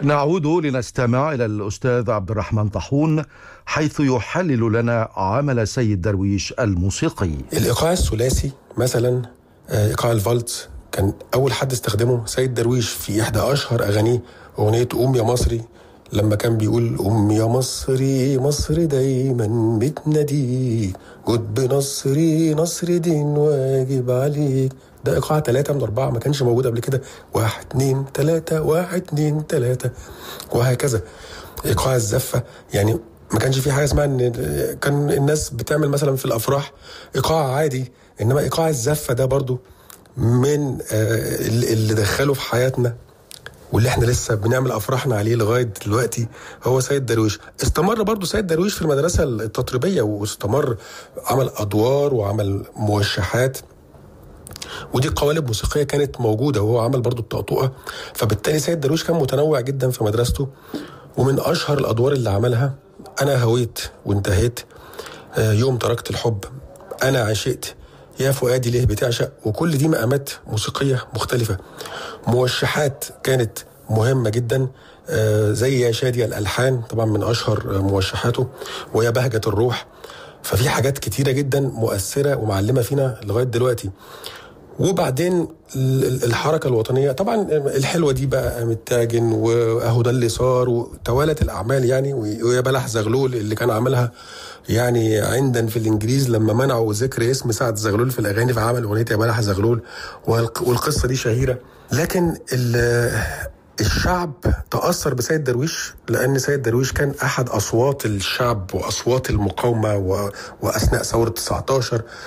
نعود لنستمع إلى الأستاذ عبد الرحمن طاحون حيث يحلل لنا عمل سيد درويش الموسيقي الايقاع الثلاثي مثلا آه، ايقاع الفالتس كان اول حد استخدمه سيد درويش في احدى اشهر اغانيه اغنيه قوم يا مصري لما كان بيقول قوم يا مصري مصر دايما بتناديك جد بنصري نصر دين واجب عليك ده ايقاع ثلاثة من أربعة ما كانش موجود قبل كده واحد اتنين تلاتة واحد اتنين تلاتة وهكذا ايقاع الزفة يعني ما كانش في حاجه اسمها ان كان الناس بتعمل مثلا في الافراح ايقاع عادي انما ايقاع الزفه ده برضو من آه، اللي اللي دخله في حياتنا واللي احنا لسه بنعمل افراحنا عليه لغايه دلوقتي هو سيد درويش استمر برضو سيد درويش في المدرسه التطريبيه واستمر عمل ادوار وعمل موشحات ودي قوالب موسيقيه كانت موجوده وهو عمل برضو الطقطقه فبالتالي سيد درويش كان متنوع جدا في مدرسته ومن اشهر الادوار اللي عملها انا هويت وانتهيت آه، يوم تركت الحب انا عشقت يا فؤادي ليه بتعشق وكل دي مقامات موسيقيه مختلفه موشحات كانت مهمه جدا آه، زي يا شادي الالحان طبعا من اشهر آه، موشحاته ويا بهجه الروح ففي حاجات كتيره جدا مؤثره ومعلمه فينا لغايه دلوقتي وبعدين ال- ال- الحركه الوطنيه طبعا الحلوه دي بقى متاجن واهو ده اللي صار وتوالت الاعمال يعني و- ويا بلح زغلول اللي كان عملها يعني عندن في الانجليز لما منعوا ذكر اسم سعد زغلول في الاغاني فعمل اغنيه يا بلح زغلول والق- والقصه دي شهيره لكن ال- الشعب تأثر بسيد درويش لأن سيد درويش كان أحد أصوات الشعب وأصوات المقاومة و... وأثناء ثورة 19